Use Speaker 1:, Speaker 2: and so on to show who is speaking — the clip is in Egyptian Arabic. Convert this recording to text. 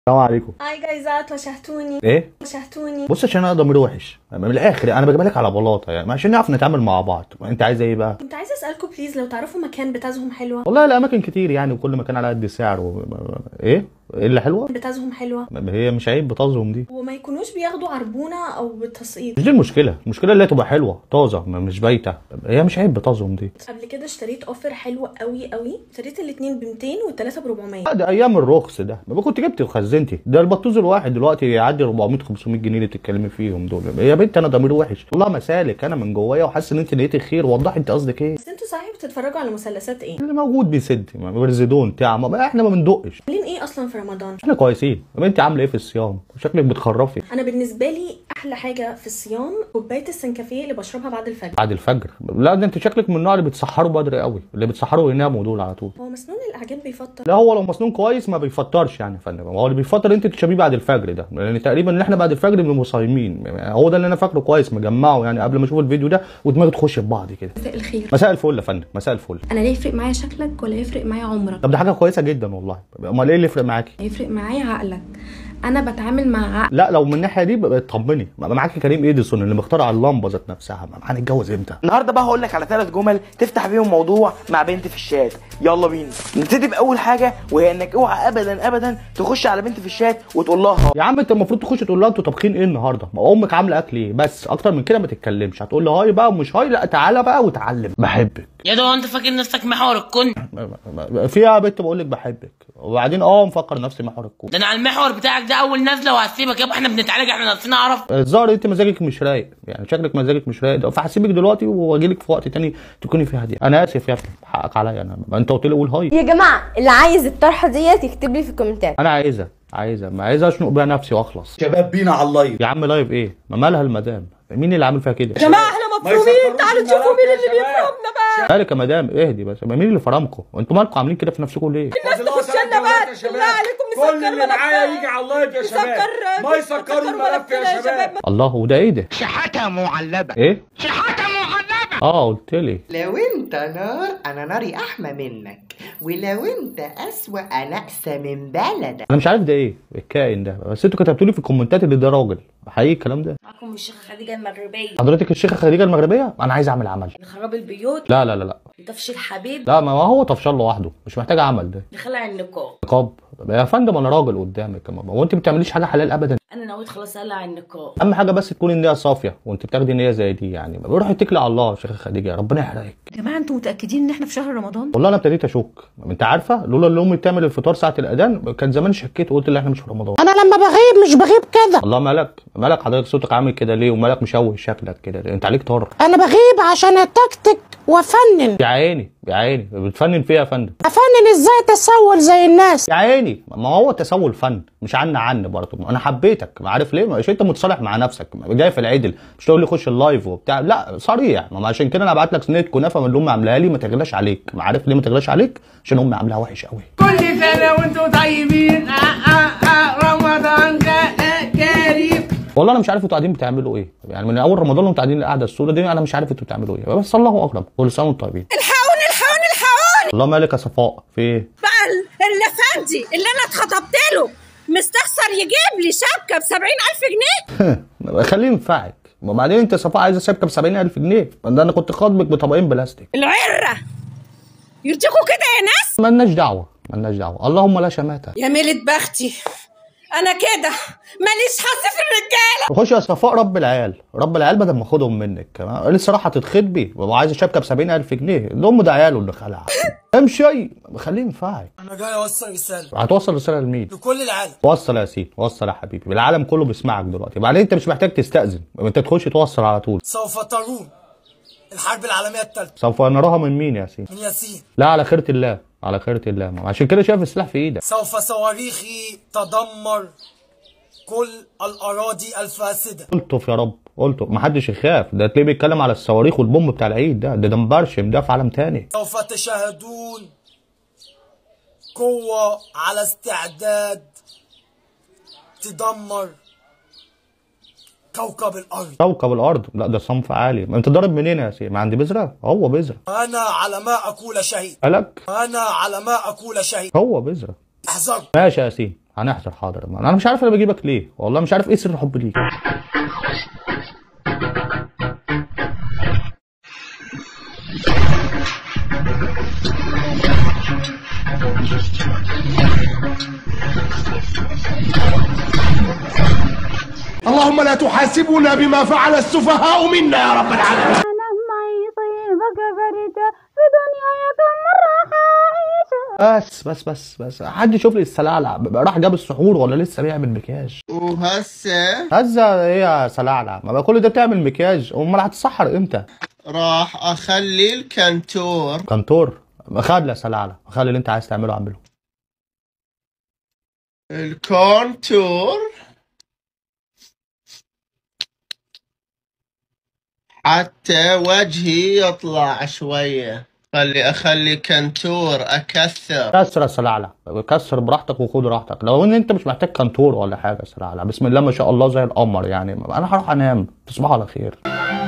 Speaker 1: السلام عليكم
Speaker 2: هاي جايزات وشهتوني
Speaker 1: ايه
Speaker 2: وشهتوني
Speaker 1: بص عشان انا ضميري وحش من الاخر انا بجيبها لك على بلاطه يعني عشان نعرف نتعامل مع بعض انت عايزه ايه بقى
Speaker 2: كنت عايزه اسالكم بليز لو تعرفوا مكان بتازهم حلوه
Speaker 1: والله الاماكن كتير يعني وكل مكان على قد سعره و... ايه ايه اللي حلوه
Speaker 2: بتازهم حلوه
Speaker 1: هي مش عيب بتظلم دي
Speaker 2: وما يكونوش بياخدوا عربونه او بالتسقيط
Speaker 1: مش دي المشكله المشكله اللي هي تبقى حلوه طازه ما- مش بايته هي مش عيب بتظلم دي
Speaker 2: قبل كده اشتريت اوفر حلو قوي قوي اشتريت الاثنين ب 200 والثلاثه ب 400
Speaker 1: لا، ده ايام الرخص ده ما كنت جبت وخزنتي ده البطوز الواحد دلوقتي يعدي 400 500 جنيه اللي بتتكلمي فيهم دول يا بنت انا ضميري وحش والله مسالك انا من جوايا وحاسس ان انت نيتك خير وضحي انت قصدك ايه
Speaker 2: بس انتوا صحيح بتتفرجوا على مثلثات ايه
Speaker 1: اللي موجود بيسد برزدون بتاع ما احنا ما بندقش
Speaker 2: عاملين ايه اصلا في رمضان
Speaker 1: احنا كويسين طب انت عامله ايه في الصيام شكلك بتخرفي
Speaker 2: انا بالنسبه لي احلى حاجه في الصيام كوبايه السنكافيه اللي بشربها بعد الفجر
Speaker 1: بعد الفجر لا ده انت شكلك من النوع اللي بتسحروا بدري قوي اللي بتسحروا ويناموا دول على طول
Speaker 2: هو مسنون الاعجاب بيفطر
Speaker 1: لا هو لو مسنون كويس ما بيفطرش يعني يا فندم هو اللي بيفطر انت تشربيه بعد الفجر ده لان تقريبا ان احنا بعد الفجر بنبقى صايمين يعني هو ده اللي انا فاكره كويس مجمعه يعني قبل ما اشوف الفيديو ده ودماغي تخش في بعض كده
Speaker 3: مساء الخير
Speaker 1: مساء الفل يا فندم مساء الفل
Speaker 3: انا لا يفرق معايا شكلك ولا يفرق معايا عمرك
Speaker 1: طب ده حاجه كويسه جدا والله امال ايه اللي يفرق معاكي
Speaker 3: يفرق معايا عقلك انا بتعامل مع عقل
Speaker 1: لا لو من الناحيه دي بقى اطمني ما معاكي كريم ايديسون اللي مخترع اللمبه ذات نفسها ما هنتجوز امتى
Speaker 4: النهارده بقى هقول لك على ثلاث جمل تفتح بيهم موضوع مع بنت في الشات يلا بينا نبتدي باول حاجه وهي انك اوعى ابدا ابدا تخش على بنت في الشات وتقول لها
Speaker 1: يا عم انت المفروض تخش تقول لها انتوا طابخين ايه النهارده ما امك عامله اكل ايه بس اكتر من كده ما تتكلمش هتقول له هاي بقى ومش هاي لا تعالى بقى وتعلم بحبك
Speaker 5: يا دو انت فاكر نفسك محور الكون
Speaker 1: ما- ما- ما- فيها بنت بقول لك بحبك وبعدين اه مفكر نفسي محور الكون
Speaker 5: ده انا على المحور بتاعك ده اول نازله وهسيبك يابا احنا بنتعالج احنا ناقصين اعرف
Speaker 1: الظاهر انت مزاجك مش رايق يعني شكلك مزاجك مش رايق فهسيبك دلوقتي واجي لك في وقت تاني تكوني فيه هاديه انا اسف يا ابني حقك عليا انا ما انت قلت لي قول هاي
Speaker 6: يا جماعة اللي عايز الطرحة ديت يكتب لي في الكومنتات
Speaker 1: انا عايزه عايزه ما عايزه اشنق بيها نفسي واخلص
Speaker 7: شباب بينا على اللايف
Speaker 1: يا عم لايف ايه ما مالها المدام مين اللي عامل فيها كده
Speaker 6: جماعة احنا مفرومين تعالوا تشوفوا مين اللي بيفرمنا بقى
Speaker 1: مالك يا مدام اهدي بس مين اللي فرمكم وانتوا مالكم عاملين كده في نفسكم ليه
Speaker 6: تخشنا بقى بالله عليكم نسكر
Speaker 7: كل اللي معايا يجي على اللايف يا شباب
Speaker 6: نسكر-
Speaker 7: ما يسكروا الملف يا شباب
Speaker 1: الله وده ايه ده
Speaker 8: شحاتة معلبة
Speaker 1: ايه
Speaker 8: شحاتة معلبة
Speaker 1: اه قلت لي
Speaker 9: لو انت نار انا ناري احمى منك ولو انت اسوأ انا اقسى من بلدك
Speaker 1: انا مش عارف ده ايه الكائن ده بس انتوا كتبتوا لي في الكومنتات اللي ده راجل حقيقي الكلام ده
Speaker 10: معكم الشيخة خديجة المغربية
Speaker 1: حضرتك الشيخه خديجه المغربيه انا عايز اعمل عمل
Speaker 10: لخراب البيوت
Speaker 1: لا لا لا لا
Speaker 10: لتفشيل حبيب
Speaker 1: لا ما هو طفشان لوحده مش محتاج عمل ده
Speaker 10: لخلع النقاب
Speaker 1: نقاب يا فندم انا راجل قدامك يا ماما هو انت ما بتعمليش حاجه حلال ابدا
Speaker 10: انا نويت خلاص اقلع النقاب
Speaker 1: اهم حاجه بس تكون النيه صافيه وانت بتاخدي نيه زي دي يعني روح اتكلي على الله يا شيخه خديجه ربنا يحرقك
Speaker 2: يا جماعه انتوا متاكدين ان احنا في شهر رمضان
Speaker 1: والله انا ابتديت اشك انت عارفه لولا اللي امي بتعمل الفطار ساعه الاذان كان زمان شكيت وقلت لا احنا مش في رمضان
Speaker 8: أنا لما بغيب مش بغيب كده
Speaker 1: الله مالك مالك حضرتك صوتك عامل كده ليه ومالك مشوه شكلك كده ليه؟ انت عليك طار
Speaker 8: أنا بغيب عشان أتكتك وأفنن
Speaker 1: يا عيني يا عيني بتفنن فيها يا فندم
Speaker 8: أفنن إزاي تسول زي الناس
Speaker 1: يا عيني ما هو تسول فن مش عنا عن برضه انا حبيتك ما عارف ليه مش انت متصالح مع نفسك جاي في العدل مش تقول لي خش اللايف وبتاع لا صريح ما عشان كده انا ابعت لك صينيه كنافه من اللي امي عاملاها لي ما تغلاش عليك ما عارف ليه ما تغلاش عليك عشان امي عاملاها وحش قوي
Speaker 8: كل سنة وأنتم طيبين آه آه آه رمضان كريم
Speaker 1: والله انا مش عارف انتوا قاعدين بتعملوا ايه يعني من اول رمضان وانتوا قاعدين القعده السوداء دي انا مش عارف انتوا بتعملوا ايه بس الله اكرم كل سنه وانتم طيبين
Speaker 6: الحقوني الحقوني الحقوني
Speaker 1: الله مالك يا صفاء في ايه
Speaker 6: بقى الافندي اللي انا اتخطبت له مستخسر يجيب لي شبكة ب 70000 جنيه
Speaker 1: خليه ينفعك وبعدين انت صفاء عايزه شبكه ب 70000 جنيه ده انا كنت خاطبك بطبقين بلاستيك
Speaker 6: العرة يرضيكوا كده يا ناس
Speaker 1: مالناش دعوه مالناش دعوه اللهم لا شماته
Speaker 6: يا ميلة بختي انا كده ماليش حظ في الرجالة
Speaker 1: خش يا صفاء رب العيال رب العيال بدل ما اخدهم منك كمان لسه راح تتخطبي وعايزه شبكه ب 70000 جنيه ده ام ده عياله اللي خلع امشي خليه ينفعك
Speaker 4: انا جاي اوصل رساله
Speaker 1: هتوصل رساله لمين
Speaker 4: لكل العالم
Speaker 1: وصل يا سيدي وصل يا حبيبي العالم كله بيسمعك دلوقتي بعدين انت مش محتاج تستأذن انت تخش توصل على طول
Speaker 4: سوف ترون الحرب العالميه الثالثه
Speaker 1: سوف نراها من مين يا سيدي
Speaker 4: من ياسين
Speaker 1: لا على خيرة الله على خيرة الله عشان كده شايف السلاح في ايدك
Speaker 4: سوف صواريخي تدمر كل الاراضي الفاسده
Speaker 1: قلته يا رب قلته محدش يخاف ده تلاقيه بيتكلم على الصواريخ والبوم بتاع العيد ده ده ده مبرشم ده في عالم تاني
Speaker 4: سوف تشاهدون قوه على استعداد تدمر كوكب الارض
Speaker 1: كوكب الارض لا ده صنف عالي ما انت ضارب منين يا سيدي ما عندي بذره هو بذره
Speaker 4: انا على ما اقول شهيد
Speaker 1: قالك
Speaker 4: انا على ما اقول شهيد
Speaker 1: هو بذره
Speaker 4: احذروا
Speaker 1: ماشي يا سيدي هنحضر حاضر انا مش عارف انا بجيبك ليه والله مش عارف ايه سر الحب ليك
Speaker 8: اللهم لا تحاسبنا بما فعل السفهاء منا يا رب العالمين
Speaker 1: بس بس بس بس حد يشوف لي السلالع راح جاب السحور ولا لسه بيعمل مكياج
Speaker 11: وهسه
Speaker 1: هزه ايه يا سلالع ما بقى كل ده بتعمل مكياج امال هتتسحر امتى
Speaker 11: راح اخلي الكنتور
Speaker 1: كنتور خلي يا سلالع خلي اللي انت عايز تعمله اعمله
Speaker 11: الكونتور حتى وجهي يطلع شوية خلي اخلي كنتور اكثر
Speaker 1: كسر يا سلالع كسر براحتك وخد راحتك لو ان انت مش محتاج كنتور ولا حاجه يا سلالع بسم الله ما شاء الله زي القمر يعني انا هروح انام تصبحوا على خير